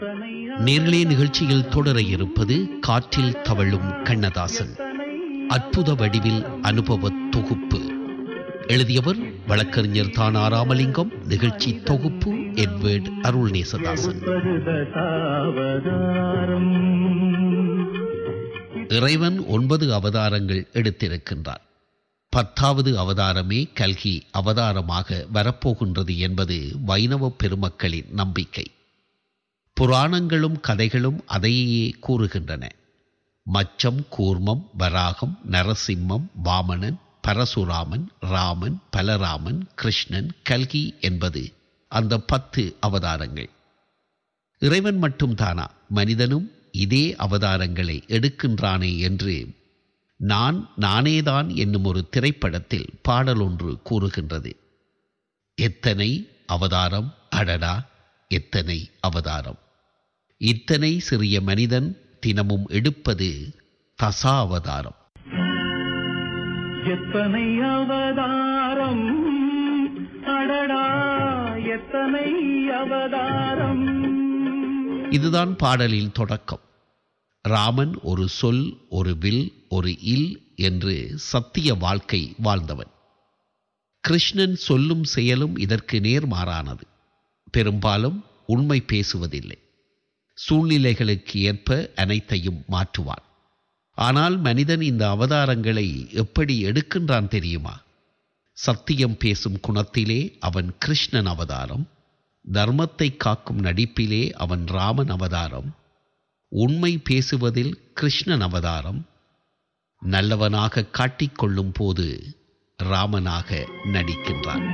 நேர்களே நிகழ்ச்சியில் தொடர இருப்பது காற்றில் தவழும் கண்ணதாசன் அற்புத வடிவில் அனுபவ தொகுப்பு எழுதியவர் வழக்கறிஞர் தானா ராமலிங்கம் நிகழ்ச்சி தொகுப்பு எட்வர்ட் அருள்நேசதாசன் இறைவன் ஒன்பது அவதாரங்கள் எடுத்திருக்கின்றார் பத்தாவது அவதாரமே கல்கி அவதாரமாக வரப்போகின்றது என்பது வைணவ பெருமக்களின் நம்பிக்கை புராணங்களும் கதைகளும் அதையே கூறுகின்றன மச்சம் கூர்மம் வராகம் நரசிம்மம் வாமனன் பரசுராமன் ராமன் பலராமன் கிருஷ்ணன் கல்கி என்பது அந்த பத்து அவதாரங்கள் இறைவன் மட்டும் தானா மனிதனும் இதே அவதாரங்களை எடுக்கின்றானே என்று நான் நானேதான் என்னும் ஒரு திரைப்படத்தில் பாடல் ஒன்று கூறுகின்றது எத்தனை அவதாரம் அடடா எத்தனை அவதாரம் இத்தனை சிறிய மனிதன் தினமும் எடுப்பது தசா அவதாரம் எத்தனை அவதாரம் அடடா எத்தனை அவதாரம் இதுதான் பாடலில் தொடக்கம் ராமன் ஒரு சொல் ஒரு வில் ஒரு இல் என்று சத்திய வாழ்க்கை வாழ்ந்தவன் கிருஷ்ணன் சொல்லும் செயலும் இதற்கு நேர்மாறானது பெரும்பாலும் உண்மை பேசுவதில்லை சூழ்நிலைகளுக்கு ஏற்ப அனைத்தையும் மாற்றுவான் ஆனால் மனிதன் இந்த அவதாரங்களை எப்படி எடுக்கின்றான் தெரியுமா சத்தியம் பேசும் குணத்திலே அவன் கிருஷ்ணன் அவதாரம் தர்மத்தை காக்கும் நடிப்பிலே அவன் ராமன் அவதாரம் உண்மை பேசுவதில் கிருஷ்ணன் அவதாரம் நல்லவனாக காட்டிக்கொள்ளும் போது ராமனாக நடிக்கின்றான்